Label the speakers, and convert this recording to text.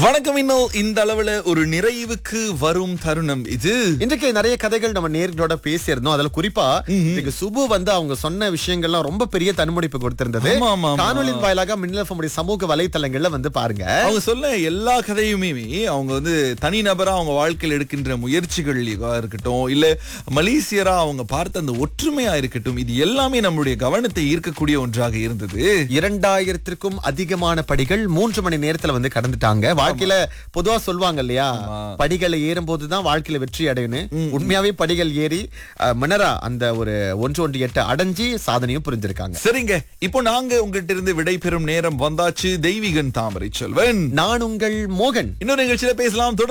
Speaker 1: வணக்கம் இன்னும் இந்த அளவுல ஒரு நிறைவுக்கு வரும் தருணம் இது
Speaker 2: இன்றைக்கு நிறைய கதைகள் நம்ம நேர்களோட பேசியிருந்தோம் அதுல குறிப்பா இன்னைக்கு சுபு வந்து அவங்க சொன்ன விஷயங்கள்லாம் ரொம்ப பெரிய தன்முடிப்பு கொடுத்திருந்தது
Speaker 1: ஆமா, ஆமா, ஆமா.
Speaker 2: காணொலியின் வாயிலாக மின்னலஃபமுடைய சமூக வலைத்தளங்கள்ல வந்து பாருங்க
Speaker 1: அவங்க சொல்ல எல்லா கதையுமே அவங்க வந்து தனிநபரா அவங்க வாழ்க்கையில் எடுக்கின்ற முயற்சிகள் இதுவா இருக்கட்டும் இல்ல மலேசியரா அவங்க பார்த்த அந்த ஒற்றுமையா இருக்கட்டும் இது எல்லாமே நம்மளுடைய கவனத்தை ஈர்க்கக்கூடிய ஒன்றாக இருந்தது
Speaker 2: இரண்டாயிரத்திற்கும் அதிகமான படிகள் மூன்று மணி நேரத்துல வந்து கடந்துட்டாங்க வாழ்க்கையில பொதுவா சொல்லுவாங்க இல்லையா படிகளை ஏறும் போதுதான் வாழ்க்கையில வெற்றி அடையணும் உண்மையாவே படிகள் ஏறி அஹ், மினரா அந்த ஒரு ஒன்று ஒன்று எட்டு அடைஞ்சு சாதனையும் புரிஞ்சிருக்காங்க
Speaker 1: சரிங்க இப்போ நாங்க உங்ககிட்ட இருந்து விடை பெறும் நேரம் வந்தாச்சு தெய்வீகன் தாமரை செல்வன்
Speaker 2: நான் உங்கள் மோகன்
Speaker 1: இன்னொரு நிகழ்ச்சியில பேசலாம் தொடர்ந்து